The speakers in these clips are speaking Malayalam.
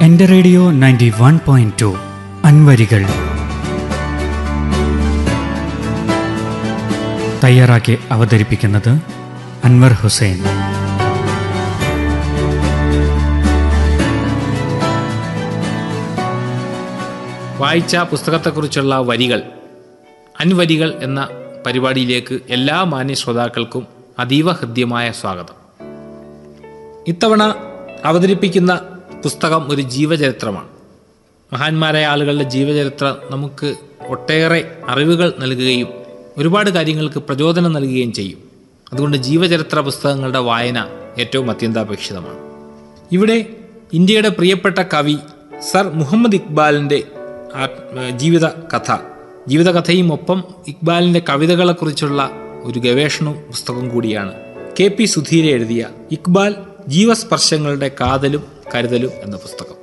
എന്റെ radio ninety one point two അൻവരികൾ തയ്യാറാക്കി അവതരിപ്പിക്കുന്നത് അൻവർ ഹുസൈൻ വായിച്ച പുസ്തകത്തെക്കുറിച്ചുള്ള വരികൾ അൻവരികൾ എന്ന പരിപാടിയിലേക്ക് എല്ലാ മാന്യ ശ്രോതാക്കൾക്കും അതീവ ഹൃദ്യമായ സ്വാഗതം ഇത്തവണ അവതരിപ്പിക്കുന്ന പുസ്തകം ഒരു ജീവചരിത്രമാണ് മഹാന്മാരായ ആളുകളുടെ ജീവചരിത്രം നമുക്ക് ഒട്ടേറെ അറിവുകൾ നൽകുകയും ഒരുപാട് കാര്യങ്ങൾക്ക് പ്രചോദനം നൽകുകയും ചെയ്യും അതുകൊണ്ട് ജീവചരിത്ര പുസ്തകങ്ങളുടെ വായന ഏറ്റവും അത്യന്താപേക്ഷിതമാണ് ഇവിടെ ഇന്ത്യയുടെ പ്രിയപ്പെട്ട കവി സർ മുഹമ്മദ് ഇക്ബാലിൻ്റെ ആത്മ ജീവിത കഥ ജീവിതകഥയും ഒപ്പം ഇക്ബാലിൻ്റെ കവിതകളെക്കുറിച്ചുള്ള ഒരു ഗവേഷണ പുസ്തകം കൂടിയാണ് കെ പി സുധീര എഴുതിയ ഇക്ബാൽ ജീവസ്പർശങ്ങളുടെ കാതലും കരുതലും എന്ന പുസ്തകം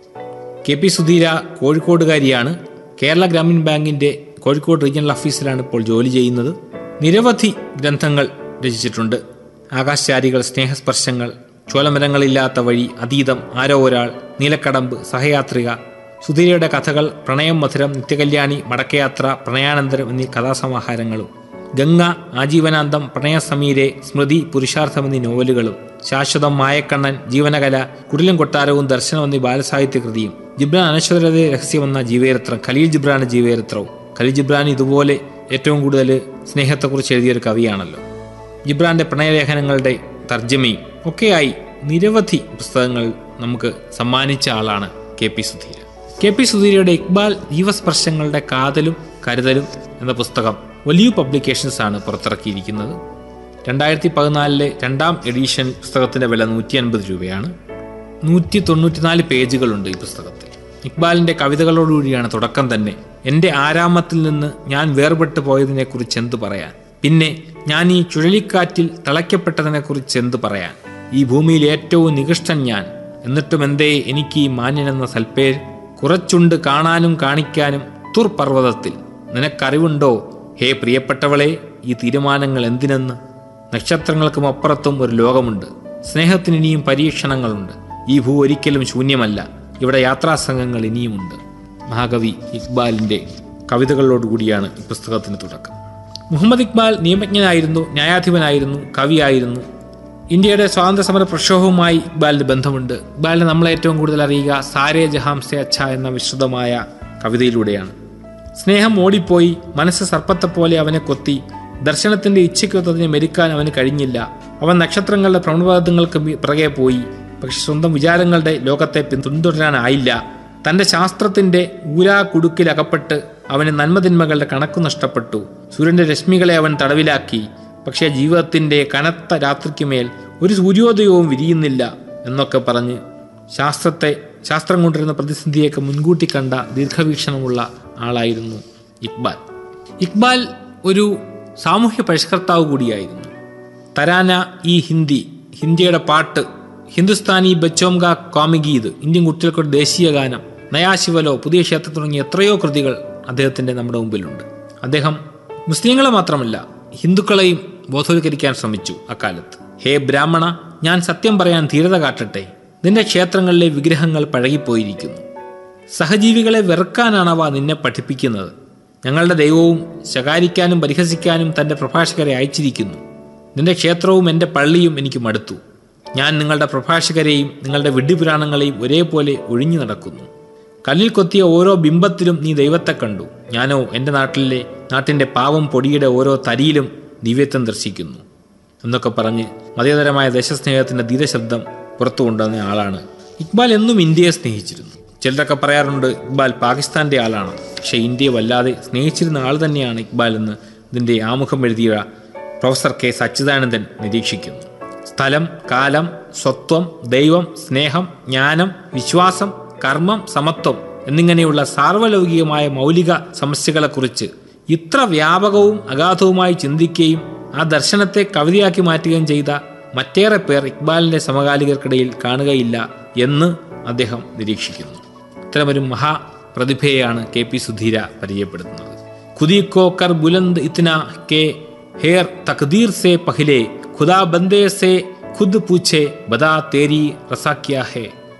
കെ പി സുധീര കോഴിക്കോടുകാരിയാണ് കേരള ഗ്രാമീൺ ബാങ്കിന്റെ കോഴിക്കോട് റീജിയണൽ ഓഫീസിലാണ് ഇപ്പോൾ ജോലി ചെയ്യുന്നത് നിരവധി ഗ്രന്ഥങ്ങൾ രചിച്ചിട്ടുണ്ട് ആകാശചാരികൾ സ്നേഹസ്പർശങ്ങൾ ചോലമരങ്ങളില്ലാത്ത വഴി അതീതം ആരോ ഒരാൾ നീലക്കടമ്പ് സഹയാത്രിക സുധീരയുടെ കഥകൾ പ്രണയം മധുരം നിത്യകല്യാണി മടക്കയാത്ര പ്രണയാനന്തരം എന്നീ കഥാസമാഹാരങ്ങളും ഗംഗ ആജീവനാന്തം പ്രണയസമീരെ സ്മൃതി പുരുഷാർത്ഥം എന്നീ നോവലുകളും ശാശ്വതം മായക്കണ്ണൻ ജീവനകല കുടിലും കൊട്ടാരവും ദർശനം എന്നീ ബാലസാഹിത്യ കൃതിയും ജിബ്രാൻ അനശ്വരത രഹസ്യമെന്ന ജീവചരിത്രം ഖലീൽ ജിബ്രാന്റെ ജീവചരിത്രവും ഖലീൽ ജിബ്രാൻ ഇതുപോലെ ഏറ്റവും കൂടുതൽ സ്നേഹത്തെക്കുറിച്ച് എഴുതിയൊരു കവിയാണല്ലോ ജിബ്രാന്റെ പ്രണയലേഖനങ്ങളുടെ തർജ്ജമയും ഒക്കെയായി നിരവധി പുസ്തകങ്ങൾ നമുക്ക് സമ്മാനിച്ച ആളാണ് K P Sudheera K P സുധീരയുടെ ഇക്ബാൽ ജീവസ്പർശങ്ങളുടെ കാതലും കരുതലും എന്ന പുസ്തകം വലിയ പബ്ലിക്കേഷൻസ് ആണ് പുറത്തിറക്കിയിരിക്കുന്നത് രണ്ടായിരത്തി പതിനാലിലെ രണ്ടാം എഡീഷൻ പുസ്തകത്തിന്റെ വില നൂറ്റി അൻപത് രൂപയാണ് നൂറ്റി തൊണ്ണൂറ്റിനാല് പേജുകളുണ്ട് ഈ പുസ്തകത്തിൽ ഇക്ബാലിന്റെ കവിതകളോടുകൂടിയാണ് തുടക്കം തന്നെ എൻ്റെ ആരാമത്തിൽ നിന്ന് ഞാൻ വേർപെട്ടു പോയതിനെക്കുറിച്ച് എന്തു പറയാൻ പിന്നെ ഞാൻ ഈ ചുഴലിക്കാറ്റിൽ തിളയ്ക്കപ്പെട്ടതിനെക്കുറിച്ച് എന്തു പറയാൻ ഈ ഭൂമിയിൽ ഏറ്റവും നികൃഷ്ടൻ ഞാൻ എന്നിട്ടും എന്തേ എനിക്ക് ഈ മാന്യനെന്ന സൽപ്പേര് കുറച്ചുണ്ട് കാണാനും കാണിക്കാനും തുർപർവ്വതത്തിൽ നിനക്കറിവുണ്ടോ ഹേ പ്രിയപ്പെട്ടവളെ ഈ തീരുമാനങ്ങൾ എന്തിനെന്ന് നക്ഷത്രങ്ങൾക്കും അപ്പുറത്തും ഒരു ലോകമുണ്ട് സ്നേഹത്തിന് ഇനിയും പരീക്ഷണങ്ങളുണ്ട് ഈ ഭൂ ഒരിക്കലും ശൂന്യമല്ല ഇവിടെ യാത്രാസംഘങ്ങൾ ഇനിയുമുണ്ട് മഹാകവി ഇക്ബാലിൻ്റെ കവിതകളോടുകൂടിയാണ് ഈ പുസ്തകത്തിന് തുടക്കം മുഹമ്മദ് ഇക്ബാൽ നിയമജ്ഞനായിരുന്നു ന്യായാധിപനായിരുന്നു കവിയായിരുന്നു ഇന്ത്യയുടെ സ്വാതന്ത്ര്യ സമര പ്രക്ഷോഭവുമായി ഇക്ബാലിന് ബന്ധമുണ്ട് ഇക്ബാലിനെ നമ്മളെ ഏറ്റവും കൂടുതൽ അറിയുക സാരേ ജഹാം സെ അച്ഛ എന്ന വിശദമായ കവിതയിലൂടെയാണ് സ്നേഹം ഓടിപ്പോയി മനസ്സ് സർപ്പത്തെ പോലെ അവനെ കൊത്തി ദർശനത്തിന്റെ ഇച്ഛയ്ക്കൊത്തതിനെ മെരുക്കാൻ അവന് കഴിഞ്ഞില്ല അവൻ നക്ഷത്രങ്ങളുടെ പ്രവണവാദങ്ങൾക്ക് പിറകെ പോയി പക്ഷെ സ്വന്തം വിചാരങ്ങളുടെ ലോകത്തെ പിന്തുടരാനായില്ല തന്റെ ശാസ്ത്രത്തിന്റെ ഊരാ കുടുക്കിൽ അകപ്പെട്ട് അവന് നന്മതിന്മകളുടെ കണക്കു നഷ്ടപ്പെട്ടു സൂര്യന്റെ രശ്മികളെ അവൻ തടവിലാക്കി പക്ഷേ ജീവിതത്തിന്റെ കനത്ത രാത്രിക്കുമേൽ ഒരു സൂര്യോദയവും വിരിയുന്നില്ല എന്നൊക്കെ പറഞ്ഞ് ശാസ്ത്രത്തെ ശാസ്ത്രം കൊണ്ടിരുന്ന പ്രതിസന്ധിയൊക്കെ മുൻകൂട്ടി കണ്ട ദീർഘവീക്ഷണമുള്ള ആളായിരുന്നു ഇക്ബാൽ ഇക്ബാൽ ഒരു സാമൂഹ്യ പരിഷ്കർത്താവ് കൂടിയായിരുന്നു തരാന ഈ ഹിന്ദി ഹിന്ദിയുടെ പാട്ട് ഹിന്ദുസ്ഥാനി ബച്ചോംഗ കോമിഗീത് ഇന്ത്യൻ കുട്ടികൾക്കൊരു ദേശീയ ഗാനം നയാശിവലോ പുതിയ ക്ഷേത്രം തുടങ്ങിയ എത്രയോ കൃതികൾ അദ്ദേഹത്തിൻ്റെ നമ്മുടെ മുമ്പിലുണ്ട് അദ്ദേഹം മുസ്ലിങ്ങളെ മാത്രമല്ല ഹിന്ദുക്കളെയും ബോധവൽക്കരിക്കാൻ ശ്രമിച്ചു അക്കാലത്ത് ഹേ ബ്രാഹ്മണ ഞാൻ സത്യം പറയാൻ ധീരത കാട്ടട്ടെ നിന്റെ ക്ഷേത്രങ്ങളിലെ വിഗ്രഹങ്ങൾ പഴകിപ്പോയിരിക്കുന്നു സഹജീവികളെ വെറുക്കാനാണ് അവ നിന്നെ പഠിപ്പിക്കുന്നത് ഞങ്ങളുടെ ദൈവവും ശകാരിക്കാനും പരിഹസിക്കാനും തൻ്റെ പ്രഭാഷകരെ അയച്ചിരിക്കുന്നു നിന്റെ ക്ഷേത്രവും എൻ്റെ പള്ളിയും എനിക്ക് മടുത്തു ഞാൻ നിങ്ങളുടെ പ്രഭാഷകരെയും നിങ്ങളുടെ വിഡ്ഢിപുരാണങ്ങളെയും ഒരേപോലെ ഒഴിഞ്ഞു നടക്കുന്നു കല്ലിൽ കൊത്തിയ ഓരോ ബിംബത്തിലും നീ ദൈവത്തെ കണ്ടു ഞാനോ എൻ്റെ നാട്ടിലെ നാട്ടിൻ്റെ പാവം പൊടിയുടെ ഓരോ തരിയിലും ദിവ്യത്വം ദർശിക്കുന്നു എന്നൊക്കെ പറഞ്ഞ് മതേതരമായ ദേശസ്നേഹത്തിൻ്റെ ധീരശബ്ദം പുറത്തു കൊണ്ടുവന്ന ആളാണ് ഇക്ബാൽ എന്നും ഇന്ത്യയെ സ്നേഹിച്ചിരുന്നു ചിലരൊക്കെ പറയാറുണ്ട് ഇക്ബാൽ പാകിസ്ഥാന്റെ ആളാണ് പക്ഷേ ഇന്ത്യയെ വല്ലാതെ സ്നേഹിച്ചിരുന്ന ആൾ തന്നെയാണ് ഇക്ബാൽ എന്ന് ഇതിൻ്റെ ആമുഖം എഴുതിയ പ്രൊഫസർ കെ സച്ചിദാനന്ദൻ നിരീക്ഷിക്കുന്നു സ്ഥലം കാലം സ്വത്വം ദൈവം സ്നേഹം ജ്ഞാനം വിശ്വാസം കർമ്മം സമത്വം എന്നിങ്ങനെയുള്ള സാർവലൗകികമായ മൗലിക സമസ്യകളെക്കുറിച്ച് ഇത്ര വ്യാപകവും അഗാധവുമായി ചിന്തിക്കുകയും ആ ദർശനത്തെ കവിതയാക്കി മാറ്റുകയും ചെയ്ത മറ്റേറെ പേർ ഇക്ബാലിന്റെ സമകാലികർക്കിടയിൽ കാണുകയില്ല എന്ന് അദ്ദേഹം നിരീക്ഷിക്കുന്നു ഇത്തരമൊരു മഹാപ്രതിഭയെയാണ് കെ പി സുധീര പരിചയപ്പെടുത്തുന്നത് ഖുദി കോ കർ ബുലന്ദ് ഇത്ന കെ ഹേർ തഖ്ദീർ സെ പഹ്ലെ ഖുദാ ബന്ദേ സെ ഖുദ് പൂछे ബദാ തേരി റസാ ക്യാ ഹേ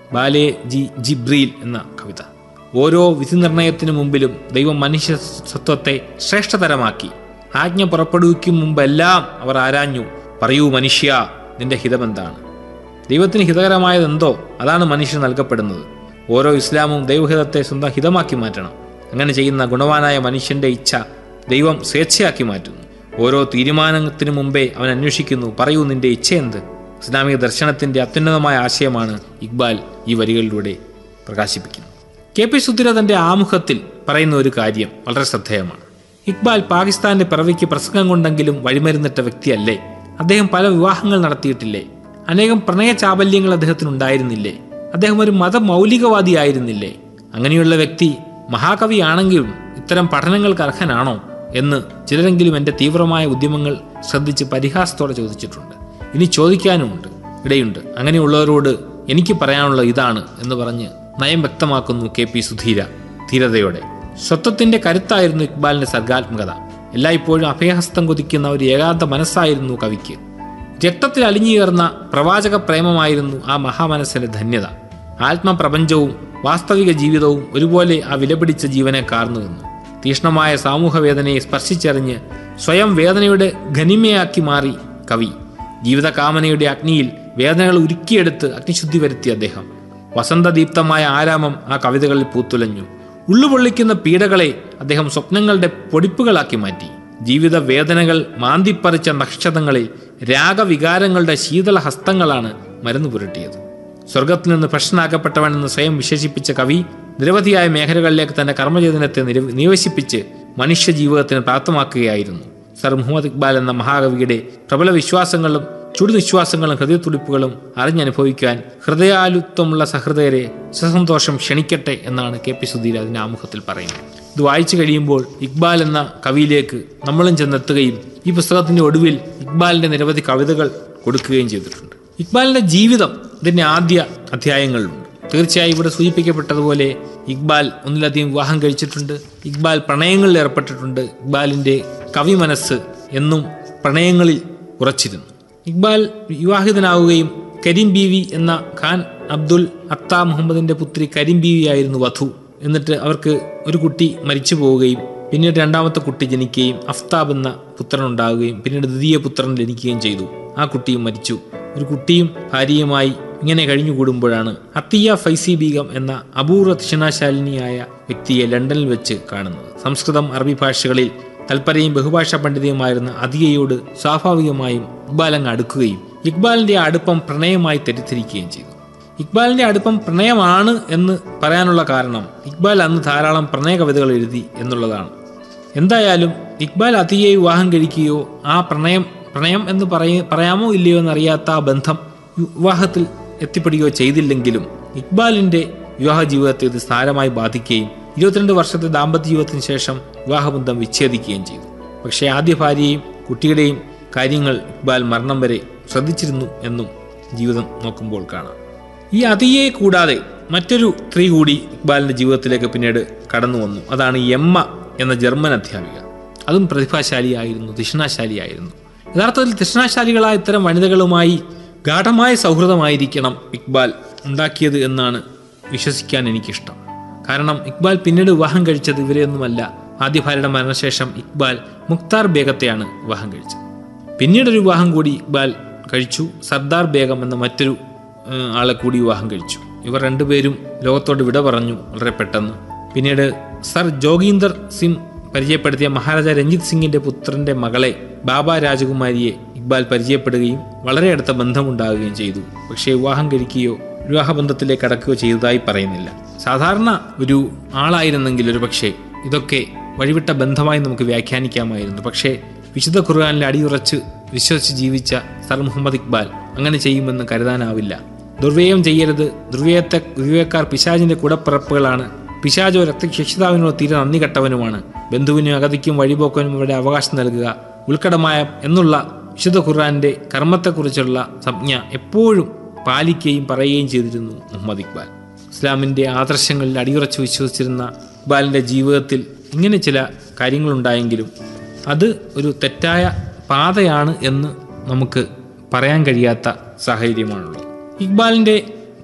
ബാലെ ജി ജിബ്രീൽ എന്ന കവിത ഓരോ വിധി നിർണയത്തിനു മുമ്പിലും ദൈവം മനുഷ്യ സത്വത്തെ ശ്രേഷ്ഠതരമാക്കി ആജ്ഞ പുറപ്പെടുവിക്കും മുമ്പെല്ലാം അവർ ആരാഞ്ഞു പറയൂ മനുഷ്യ നിന്റെ ഹിതമെന്താണ് ദൈവത്തിന് ഹിതകരമായതെന്തോ അതാണ് മനുഷ്യന് നൽകപ്പെടുന്നത് ഓരോ ഇസ്ലാമും ദൈവഹിതത്തെ സ്വന്തം ഹിതമാക്കി മാറ്റണം അങ്ങനെ ചെയ്യുന്ന ഗുണവാനായ മനുഷ്യന്റെ ഇച്ഛ ദൈവം സ്വേച്ഛയാക്കി മാറ്റുന്നു ഓരോ തീരുമാനത്തിനു മുമ്പേ അവൻ അന്വേഷിക്കുന്നു പറയൂ നിന്റെ ഇച്ഛ എന്ത് ഇസ്ലാമിക ദർശനത്തിന്റെ അത്യുന്നതമായ ആശയമാണ് ഇക്ബാൽ ഈ വരികളിലൂടെ പ്രകാശിപ്പിക്കുന്നത് കെ പി സുധിര തന്റെ ആമുഖത്തിൽ പറയുന്ന ഒരു കാര്യം വളരെ ശ്രദ്ധേയമാണ് ഇക്ബാൽ പാകിസ്ഥാന്റെ പിറവിക്ക് പ്രസംഗം കൊണ്ടെങ്കിലും വഴിമരുന്നിട്ട വ്യക്തിയല്ലേ അദ്ദേഹം പല വിവാഹങ്ങൾ നടത്തിയിട്ടില്ലേ അനേകം പ്രണയ ചാബല്യങ്ങൾ അദ്ദേഹത്തിന് ഉണ്ടായിരുന്നില്ലേ അദ്ദേഹം ഒരു മതമൗലികവാദിയായിരുന്നില്ലേ അങ്ങനെയുള്ള വ്യക്തി മഹാകവിയാണെങ്കിലും ഇത്തരം പഠനങ്ങൾക്ക് അർഹനാണോ എന്ന് ചിലരെങ്കിലും എൻ്റെ തീവ്രമായ ഉദ്യമങ്ങൾ ശ്രദ്ധിച്ച് പരിഹാസത്തോടെ ചോദിച്ചിട്ടുണ്ട് ഇനി ചോദിക്കാനുമുണ്ട് ഇടയുണ്ട് അങ്ങനെയുള്ളവരോട് എനിക്ക് പറയാനുള്ള ഇതാണ് എന്ന് പറഞ്ഞ് നയം വ്യക്തമാക്കുന്നു കെ പി സുധീര ധീരതയോടെ സ്വത്വത്തിന്റെ കരുത്തായിരുന്നു ഇക്ബാലിന്റെ സർഗാത്മകത എല്ലായ്പ്പോഴും അഭയഹസ്തം കൊതിക്കുന്ന ഒരു ഏകാന്ത മനസ്സായിരുന്നു കവിക്ക് രക്തത്തിൽ അലിഞ്ഞുയർന്ന പ്രവാചക പ്രേമമായിരുന്നു ആ മഹാമനസ്സിന്റെ ധന്യത ആത്മപ്രപഞ്ചവും വാസ്തവിക ജീവിതവും ഒരുപോലെ ആ വിലപിടിച്ച ജീവനെ കാർന്നു നിന്നു തീഷ്ണമായ സാമൂഹ്യവേദനയെ സ്പർശിച്ചറിഞ്ഞ് സ്വയം വേദനയുടെ ഘനിമയാക്കി മാറി കവി ജീവിതകാമനയുടെ അഗ്നിയിൽ വേദനകൾ ഉരുക്കിയെടുത്ത് അഗ്നിശുദ്ധി വരുത്തിയ അദ്ദേഹം വസന്തദീപ്തമായ ആരാമം ആ കവിതകളിൽ പൂത്തുലഞ്ഞു ഉള്ളുപൊള്ളിക്കുന്ന പീഡകളെ അദ്ദേഹം സ്വപ്നങ്ങളുടെ പൊടിപ്പുകളാക്കി മാറ്റി ജീവിത വേദനകൾ മാന്തിപ്പറിച്ച നക്ഷതങ്ങളിൽ രാഗവികാരങ്ങളുടെ ശീതള ഹസ്തങ്ങളാണ് മരുന്ന് പുരട്ടിയത് സ്വർഗത്തിൽ നിന്ന് ഭക്ഷണാക്കപ്പെട്ടവനെന്ന് സ്വയം വിശേഷിപ്പിച്ച കവി നിരവധിയായ മേഖലകളിലേക്ക് തന്റെ കർമ്മചേതനത്തെ നിര- നിവേശിപ്പിച്ച് മനുഷ്യ ജീവിതത്തിന് പ്രാപ്തമാക്കുകയായിരുന്നു സർ മുഹമ്മദ് ഇക്ബാൽ എന്ന മഹാകവിയുടെ പ്രബല വിശ്വാസങ്ങളും ചുടുനിശ്വാസങ്ങളും ഹൃദയത്തുടിപ്പുകളും അറിഞ്ഞനുഭവിക്കാൻ ഹൃദയാലുത്വമുള്ള സഹൃദയരെ സസന്തോഷം ക്ഷണിക്കട്ടെ എന്നാണ് കെ പി സുധീർ അതിന്റെ ആമുഖത്തിൽ പറയുന്നത് ഇത് വായിച്ചു കഴിയുമ്പോൾ ഇക്ബാൽ എന്ന കവിയിലേക്ക് നമ്മളും ചെന്നെത്തുകയും ഈ പുസ്തകത്തിന്റെ ഒടുവിൽ ഇക്ബാലിന്റെ നിരവധി കവിതകൾ കൊടുക്കുകയും ചെയ്തിട്ടുണ്ട് ഇക്ബാലിന്റെ ജീവിതം ഇതിന്റെ ആദ്യ അധ്യായങ്ങളിലുണ്ട് തീർച്ചയായും ഇവിടെ സൂചിപ്പിക്കപ്പെട്ടതുപോലെ ഇക്ബാൽ ഒന്നിലധികം വിവാഹം കഴിച്ചിട്ടുണ്ട് ഇക്ബാൽ പ്രണയങ്ങളിൽ ഏർപ്പെട്ടിട്ടുണ്ട് ഇക്ബാലിന്റെ കവി മനസ്സ് എന്നും പ്രണയങ്ങളിൽ ഉറച്ചിരുന്നു ഇക്ബാൽ വിവാഹിതനാവുകയും കരീം ബീവി എന്ന ഖാൻ അബ്ദുൽ അത്ത മുഹമ്മദിന്റെ പുത്രി കരീം ബീവി ആയിരുന്നു വധു എന്നിട്ട് അവർക്ക് ഒരു കുട്ടി മരിച്ചു പോവുകയും പിന്നീട് രണ്ടാമത്തെ കുട്ടി ജനിക്കുകയും അഫ്താബ് എന്ന പുത്രൻ ഉണ്ടാവുകയും പിന്നീട് ദ്വിതീയ പുത്രൻ ജനിക്കുകയും ചെയ്തു ആ കുട്ടിയും മരിച്ചു ഒരു കുട്ടിയും ഭാര്യയുമായി ഇങ്ങനെ കഴിഞ്ഞുകൂടുമ്പോഴാണ് അത്തിയ ഫൈസി ബീഗം എന്ന അപൂർവ ദക്ഷിണാശാലിനിയായ വ്യക്തിയെ ലണ്ടനിൽ വെച്ച് കാണുന്നത് സംസ്കൃതം അറബി ഭാഷകളിൽ തൽപരയും ബഹുഭാഷാ പണ്ഡിതയുമായിരുന്ന അതിയയോട് സ്വാഭാവികമായും ഇക്ബാൽ അങ്ങ് അടുക്കുകയും ഇക്ബാലിന്റെ ആ അടുപ്പം പ്രണയമായി തെറ്റിദ്ധരിക്കുകയും ചെയ്തു ഇക്ബാലിന്റെ അടുപ്പം പ്രണയമാണ് എന്ന് പറയാനുള്ള കാരണം ഇക്ബാൽ അന്ന് ധാരാളം പ്രണയ കവിതകൾ എഴുതി എന്നുള്ളതാണ് എന്തായാലും ഇക്ബാൽ അതിയെ വിവാഹം കഴിക്കുകയോ ആ പ്രണയം പ്രണയം എന്ന് പറയ പറയാമോ ഇല്ലയോ എന്നറിയാത്ത ആ ബന്ധം വിവാഹത്തിൽ എത്തിപ്പെടുകയോ ചെയ്തില്ലെങ്കിലും ഇക്ബാലിന്റെ വിവാഹ ജീവിതത്തെ ഇത് സാരമായി ബാധിക്കുകയും ഇരുപത്തിരണ്ട് വർഷത്തെ ദാമ്പത്യ ജീവിതത്തിന് ശേഷം വിവാഹബന്ധം വിച്ഛേദിക്കുകയും ചെയ്തു പക്ഷേ ആദ്യ ഭാര്യയെയും കുട്ടിയുടെയും കാര്യങ്ങൾ ഇക്ബാൽ മരണം വരെ ശ്രദ്ധിച്ചിരുന്നു എന്നും ജീവിതം നോക്കുമ്പോൾ കാണാം ഈ അതിയെ കൂടാതെ മറ്റൊരു സ്ത്രീ കൂടി ഇക്ബാലിന്റെ ജീവിതത്തിലേക്ക് പിന്നീട് കടന്നു വന്നു അതാണ് എമ്മ എന്ന ജർമ്മൻ അധ്യാപിക അതും പ്രതിഭാശാലിയായിരുന്നു തൃഷ്ണാശാലിയായിരുന്നു യഥാർത്ഥത്തിൽ തൃഷ്ണാശാലികളായ ഇത്തരം വനിതകളുമായി ഗാഠമായ സൗഹൃദമായിരിക്കണം ഇക്ബാൽ ഉണ്ടാക്കിയത് എന്നാണ് വിശ്വസിക്കാൻ എനിക്കിഷ്ടം കാരണം ഇക്ബാൽ പിന്നീട് വിവാഹം കഴിച്ചത് ഇവരെയൊന്നുമല്ല ആദ്യ ഭാര്യയുടെ മരണശേഷം ഇക്ബാൽ മുക്താർ ബേഗത്തെയാണ് വിവാഹം കഴിച്ചത് പിന്നീടൊരു വിവാഹം കൂടി ഇക്ബാൽ കഴിച്ചു സർദാർ ബേഗം എന്ന മറ്റൊരു ഏഹ്, ആളെ കൂടി വിവാഹം കഴിച്ചു ഇവർ രണ്ടുപേരും ലോകത്തോട് വിട പറഞ്ഞു വളരെ പെട്ടെന്ന് പിന്നീട് സർ ജോഗീന്ദർ സിംഗ് പരിചയപ്പെടുത്തിയ മഹാരാജ രഞ്ജിത് സിംഗിന്റെ പുത്രന്റെ മകളെ ബാബ രാജകുമാരിയെ ഇക്ബാൽ പരിചയപ്പെടുകയും വളരെ അടുത്ത ബന്ധമുണ്ടാകുകയും ചെയ്തു പക്ഷേ വിവാഹം കഴിക്കുകയോ വിവാഹബന്ധത്തിലേക്ക് കടക്കുകയോ ചെയ്തതായി പറയുന്നില്ല സാധാരണ ഒരു ആളായിരുന്നെങ്കിൽ ഒരു പക്ഷേ ഇതൊക്കെ വഴിവിട്ട ബന്ധമായി നമുക്ക് വ്യാഖ്യാനിക്കാമായിരുന്നു പക്ഷേ വിശുദ്ധ ഖുർആാനിൽ അടിയുറച്ച് വിശ്വസിച്ച് ജീവിച്ച സർ മുഹമ്മദ് ഇക്ബാൽ അങ്ങനെ ചെയ്യുമെന്ന് കരുതാനാവില്ല ദുർവ്യയം ചെയ്യരുത് ദുർവ്യയത്തെ ദുർവ്യയക്കാർ പിശാചിന്റെ കൂടപ്പിറപ്പുകളാണ് പിശാചോ രക്തരക്ഷിതാവിനോട് തീരെ നന്ദി കെട്ടവനുമാണ് ബന്ധുവിനും അഗതിക്കും വഴിപോക്കനും അവരുടെ അവകാശം നൽകുക ഉൾക്കടമായ എന്നുള്ള വിശുദ്ധ ഖുർആന്റെ കർമ്മത്തെക്കുറിച്ചുള്ള സംജ്ഞ എപ്പോഴും പാലിക്കുകയും പറയുകയും ചെയ്തിരുന്നു മുഹമ്മദ് ഇക്ബാൽ ഇസ്ലാമിൻ്റെ ആദർശങ്ങളിൽ അടിയുറച്ച് വിശ്വസിച്ചിരുന്ന ഇക്ബാലിൻ്റെ ജീവിതത്തിൽ ഇങ്ങനെ ചില കാര്യങ്ങളുണ്ടായെങ്കിലും അത് ഒരു തെറ്റായ പാതയാണ് എന്ന് നമുക്ക് പറയാൻ കഴിയാത്ത സാഹചര്യമാണുള്ളത് ഇക്ബാലിൻ്റെ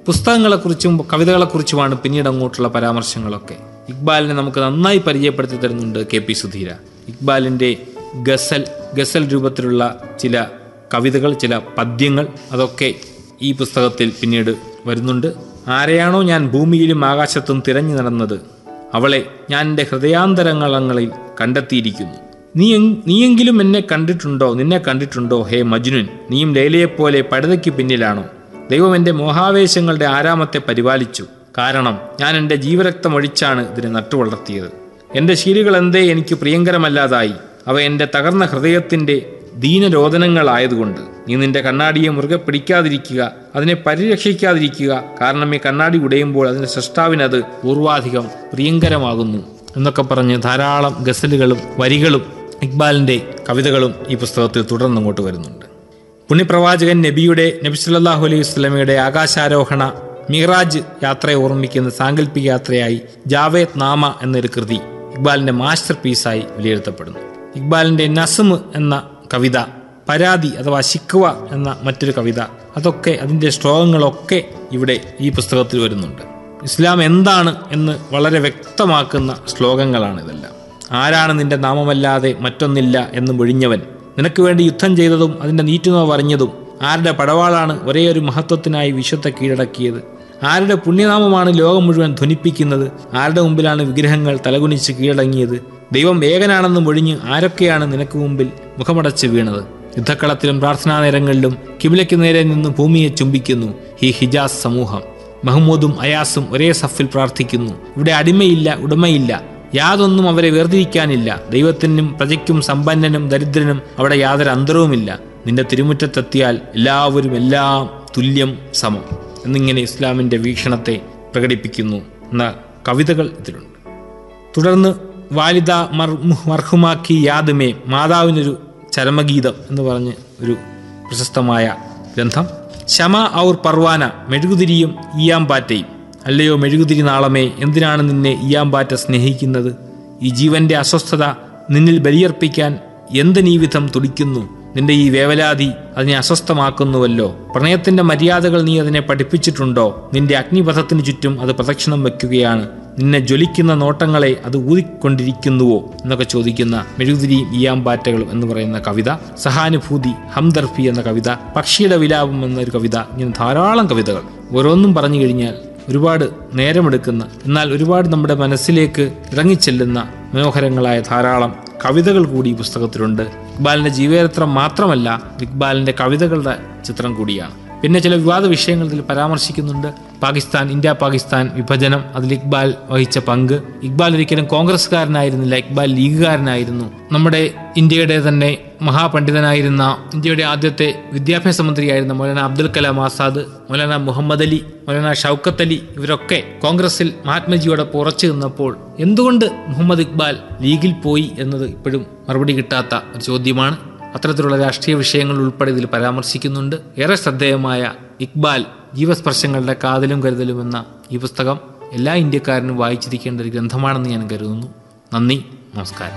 പുസ്തകങ്ങളെക്കുറിച്ചും കവിതകളെക്കുറിച്ചുമാണ് പിന്നീട് അങ്ങോട്ടുള്ള പരാമർശങ്ങളൊക്കെ ഇക്ബാലിനെ നമുക്ക് നന്നായി പരിചയപ്പെടുത്തി തരുന്നുണ്ട് കെ പി സുധീര ഇക്ബാലിൻ്റെ ഗസൽ ഗസൽ രൂപത്തിലുള്ള ചില കവിതകൾ ചില പദ്യങ്ങൾ അതൊക്കെ ഈ പുസ്തകത്തിൽ പിന്നീട് വരുന്നുണ്ട് ആരെയാണോ ഞാൻ ഭൂമിയിലും ആകാശത്തും തിരഞ്ഞു നടന്നത് അവളെ ഞാൻ എൻ്റെ ഹൃദയാന്തരങ്ങളങ്ങളിൽ കണ്ടെത്തിയിരിക്കുന്നു നീ എങ്- നീയെങ്കിലും എന്നെ കണ്ടിട്ടുണ്ടോ നിന്നെ കണ്ടിട്ടുണ്ടോ ഹേ മജ്നുൻ നീയും ലൈലയെപ്പോലെ പടുതയ്ക്ക് പിന്നിലാണോ ദൈവം എൻ്റെ മോഹാവേശങ്ങളുടെ ആരാമത്തെ പരിപാലിച്ചു കാരണം ഞാൻ എൻ്റെ ജീവരക്തമൊഴിച്ചാണ് ഇതിനെ നട്ടുവളർത്തിയത് എൻ്റെ ശീലുകൾ എന്തേ എനിക്ക് പ്രിയങ്കരമല്ലാതായി അവ എൻ്റെ തകർന്ന ഹൃദയത്തിൻ്റെ ദീനരോധനങ്ങളായതുകൊണ്ട് നീ നിന്റെ കണ്ണാടിയെ മുറുകെ പിടിക്കാതിരിക്കുക അതിനെ പരിരക്ഷിക്കാതിരിക്കുക കാരണം ഈ കണ്ണാടി ഉടയുമ്പോൾ അതിൻ്റെ സൃഷ്ടാവിനത് പൂർവാധികം പ്രിയങ്കരമാകുന്നു എന്നൊക്കെ പറഞ്ഞ് ധാരാളം ഗസലുകളും വരികളും ഇക്ബാലിൻ്റെ കവിതകളും ഈ പുസ്തകത്തിൽ തുടർന്നങ്ങോട്ട് വരുന്നുണ്ട് പുണ്യപ്രവാചകൻ നബിയുടെ നബി സല്ലല്ലാഹു അലൈഹി വസല്ലമയുടെ ആകാശാരോഹണ മിഹ്റാജ് യാത്രയെ ഓർമ്മിക്കുന്ന സാങ്കല്പിക യാത്രയായി ജാവേദ് നാമ എന്നൊരു കൃതി ഇക്ബാലിന്റെ മാസ്റ്റർ പീസായി വിലയിരുത്തപ്പെടുന്നു ഇക്ബാലിന്റെ നസ്മ് എന്ന കവിത പരാതി അഥവാ ശിക്വ എന്ന മറ്റൊരു കവിത അതൊക്കെ അതിൻ്റെ ശ്ലോകങ്ങളൊക്കെ ഇവിടെ ഈ പുസ്തകത്തിൽ വരുന്നുണ്ട് ഇസ്ലാം എന്താണ് എന്ന് വളരെ വ്യക്തമാക്കുന്ന ശ്ലോകങ്ങളാണ് ഇതെല്ലാം ആരാണ് നിന്റെ നാമമല്ലാതെ മറ്റൊന്നില്ല എന്ന് മൊഴിഞ്ഞവൻ നിനക്ക് വേണ്ടി യുദ്ധം ചെയ്തതും അതിൻ്റെ നീറ്റുനോവ് അറിഞ്ഞതും ആരുടെ പടവാളാണ് ഒരേ ഒരു മഹത്വത്തിനായി വിശ്വത്തെ കീഴടക്കിയത് ആരുടെ പുണ്യനാമമാണ് ലോകം മുഴുവൻ ധ്വനിപ്പിക്കുന്നത് ആരുടെ മുമ്പിലാണ് വിഗ്രഹങ്ങൾ തലകുനിച്ച് കീഴടങ്ങിയത് ദൈവം ഏകനാണെന്ന് മൊഴിഞ്ഞ് ആരൊക്കെയാണ് നിനക്ക് മുമ്പിൽ മുഖമടച്ച് വീണത് യുദ്ധക്കളത്തിലും പ്രാർത്ഥനാ നേരങ്ങളിലും കിബിലയ്ക്ക് നേരെ നിന്ന് ഭൂമിയെ ചുംബിക്കുന്നു ഈ ഹിജാസ് സമൂഹം മഹമ്മൂദും അയാസും ഒരേ സഫിൽ പ്രാർത്ഥിക്കുന്നു ഇവിടെ അടിമയില്ല ഉടമയില്ല യാതൊന്നും അവരെ വേർതിരിക്കാനില്ല ദൈവത്തിനും പ്രജയ്ക്കും സമ്പന്നനും ദരിദ്രനും അവിടെ യാതൊരു അന്തരവുമില്ല നിന്റെ തിരുമുറ്റത്തെത്തിയാൽ എല്ലാവരും എല്ലാം തുല്യം സമം എന്നിങ്ങനെ ഇസ്ലാമിൻ്റെ വീക്ഷണത്തെ പ്രകടിപ്പിക്കുന്നു എന്ന കവിതകൾ ഇതിലുണ്ട് തുടർന്ന് വാലിദ മർ മർഹുമാക്കി യാദമേ മാതാവിനൊരു ചരമഗീതം എന്ന് പറഞ്ഞ് ഒരു പ്രശസ്തമായ ഗ്രന്ഥം ശമ ഔർ പർവാന മെഴുകുതിരിയും ഈയാമ്പാറ്റയും അല്ലയോ മെഴുകുതിരി നാളമേ എന്തിനാണ് നിന്നെ ഈയാമ്പാറ്റ സ്നേഹിക്കുന്നത് ഈ ജീവന്റെ അസ്വസ്ഥത നിന്നിൽ ബലിയർപ്പിക്കാൻ എന്തിനീ വിധം തുടിക്കുന്നു നിന്റെ ഈ വേവലാതി അതിനെ അസ്വസ്ഥമാക്കുന്നുവല്ലോ പ്രണയത്തിന്റെ മര്യാദകൾ നീ അതിനെ പഠിപ്പിച്ചിട്ടുണ്ടോ നിന്റെ അഗ്നിപഥത്തിന് ചുറ്റും അത് പ്രദക്ഷിണം വെക്കുകയാണ് നിന്നെ ജ്വലിക്കുന്ന നോട്ടങ്ങളെ അത് ഊതിക്കൊണ്ടിരിക്കുന്നുവോ എന്നൊക്കെ ചോദിക്കുന്ന മെഴുകുതിരിയും ഈയാമ്പാറ്റകളും എന്ന് പറയുന്ന കവിത സഹാനുഭൂതി ഹംദർഫി എന്ന കവിത പക്ഷിയുടെ വിലാപം എന്നൊരു കവിത ഇങ്ങനെ ധാരാളം കവിതകൾ ഓരോന്നും പറഞ്ഞു കഴിഞ്ഞാൽ ഒരുപാട് നേരമെടുക്കുന്ന എന്നാൽ ഒരുപാട് നമ്മുടെ മനസ്സിലേക്ക് ഇറങ്ങിച്ചെല്ലുന്ന മനോഹരങ്ങളായ ധാരാളം കവിതകൾ കൂടി ഈ പുസ്തകത്തിലുണ്ട് ഇക്ബാലിന്റെ ജീവചരിത്രം മാത്രമല്ല ഇക്ബാലിന്റെ കവിതകളുടെ ചിത്രം കൂടിയാണ് പിന്നെ ചില വിവാദ വിഷയങ്ങൾ ഇതിൽ പരാമർശിക്കുന്നുണ്ട് പാകിസ്ഥാൻ ഇന്ത്യ പാകിസ്ഥാൻ വിഭജനം അതിൽ ഇക്ബാൽ വഹിച്ച പങ്ക് ഇക്ബാൽ ഒരിക്കലും കോൺഗ്രസ്സുകാരനായിരുന്നില്ല ഇക്ബാൽ ലീഗുകാരനായിരുന്നു നമ്മുടെ ഇന്ത്യയുടെ തന്നെ മഹാപണ്ഡിതനായിരുന്ന ഇന്ത്യയുടെ ആദ്യത്തെ വിദ്യാഭ്യാസ മന്ത്രിയായിരുന്ന മൗലാന അബ്ദുൽ കലാം ആസാദ് മൗലാന മുഹമ്മദ് അലി മൗലാന ഷൗക്കത്ത് അലി ഇവരൊക്കെ കോൺഗ്രസിൽ മഹാത്മജിയോടൊപ്പം ഉറച്ചു നിന്നപ്പോൾ എന്തുകൊണ്ട് മുഹമ്മദ് ഇക്ബാൽ ലീഗിൽ പോയി എന്നത് ഇപ്പോഴും മറുപടി കിട്ടാത്ത ഒരു ചോദ്യമാണ് അത്തരത്തിലുള്ള രാഷ്ട്രീയ വിഷയങ്ങൾ ഉൾപ്പെടെ ഇതിൽ പരാമർശിക്കുന്നുണ്ട് ഏറെ ശ്രദ്ധേയമായ ഇക്ബാൽ ജീവസ്പർശങ്ങളുടെ കാതലും കരുതലും എന്ന ഈ പുസ്തകം എല്ലാ ഇന്ത്യക്കാരനും വായിച്ചിരിക്കേണ്ട ഒരു ഗ്രന്ഥമാണെന്ന് ഞാൻ കരുതുന്നു നന്ദി നമസ്കാരം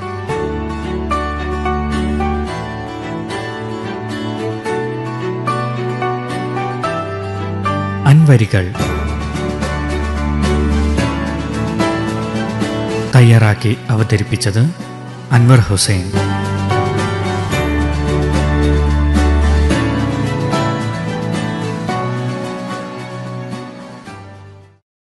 അൻവരികൾ തയ്യാറാക്കി അവതരിപ്പിച്ചത് അൻവർ ഹുസൈൻ